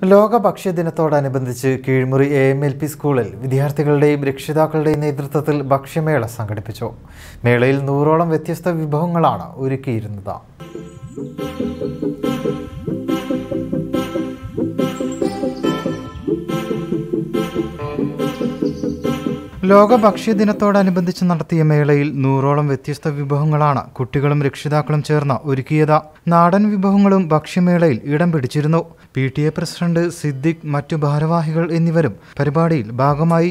ലോക ഭക്ഷ്യദിനത്തോടനുബന്ധിച്ച് Keezhmuri A M L P സ്കൂളിൽ വിദ്യാർത്ഥികളുടെയും രക്ഷിതാക്കളുടെയും നേതൃത്വത്തിൽ ഭക്ഷ്യമേള സംഘടിപ്പിച്ചു മേളയിൽ നൂറോളം വ്യത്യസ്ത വിഭവങ്ങളാണ് ഒരുക്കിയിരുന്നത് ലോക ഭക്ഷ്യദിനത്തോടനുബന്ധിച്ച് നടത്തിയ മേളയിൽ നൂറോളം വ്യത്യസ്ത വിഭവങ്ങളാണ് കുട്ടികളും രക്ഷിതാക്കളും ചേർന്ന് ഒരുക്കിയത് നാടൻ വിഭവങ്ങളും ഭക്ഷ്യമേളയിൽ ഇടം പിടിച്ചിരുന്നു P T A president Siddique മറ്റു ഭാരവാഹികൾ എന്നിവരും പരിപാടിയിൽ ഭാഗമായി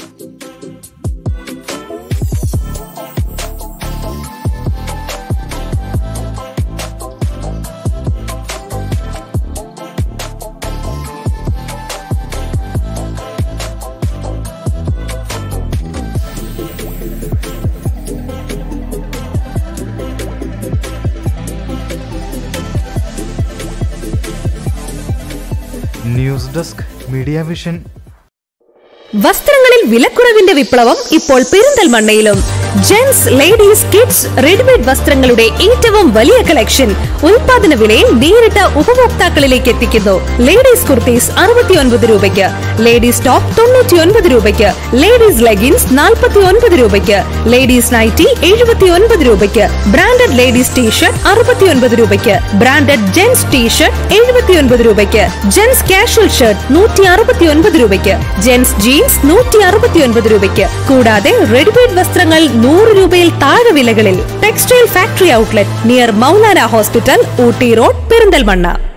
ന്യൂസ് ഡെസ്ക് മീഡിയ വിഷൻ വസ്ത്രങ്ങളിൽ വിലക്കുറവിന്റെ വിപ്ലവം ഇപ്പോൾ പെരിന്തൽമണ്ണയിലും ജെന്റ്സ് ലേഡീസ് കിഡ്സ് റെഡിമെയ്ഡ് വസ്ത്രങ്ങളുടെ ഏറ്റവും വലിയ കളക്ഷൻ ഉൽപാദന വിലയിൽ നേരിട്ട് ഉപഭോക്താക്കളിലേക്ക് എത്തിക്കുന്നു ലേഡീസ് കുർത്തീസ് അറുപത്തിയൊൻപത് രൂപയ്ക്ക് ലേഡീസ് ടോപ്പ് തൊണ്ണൂറ്റി ഒൻപത് രൂപയ്ക്ക് ലേഡീസ് ലെഗിൻസ് നാൽപ്പത്തി ഒൻപത് രൂപയ്ക്ക് ലേഡീസ് നൈറ്റി എഴുപത്തി ഒൻപത് രൂപയ്ക്ക് ബ്രാൻഡഡ് ലേഡീസ് ടീഷർട്ട് അറുപത്തിയൊൻപത് രൂപയ്ക്ക് ബ്രാൻഡഡ് ജെന്റ്സ് ടീഷർട്ട് എഴുപത്തിയൊൻപത് രൂപയ്ക്ക് ജെന്റ്സ് കാഷ്വൽ ഷർട്ട് നൂറ്റി അറുപത്തിയൊൻപത് രൂപയ്ക്ക് ജെന്റ്സ് ജീൻസ് നൂറ്റി അറുപത്തിയൊൻപത് രൂപയ്ക്ക് കൂടാതെ റെഡിമെയ്ഡ് വസ്ത്രങ്ങൾ നൂറ് രൂപയിൽ താഴെ വിലകളിൽ textile factory outlet near Maulana hospital Ooty road Perinthalmanna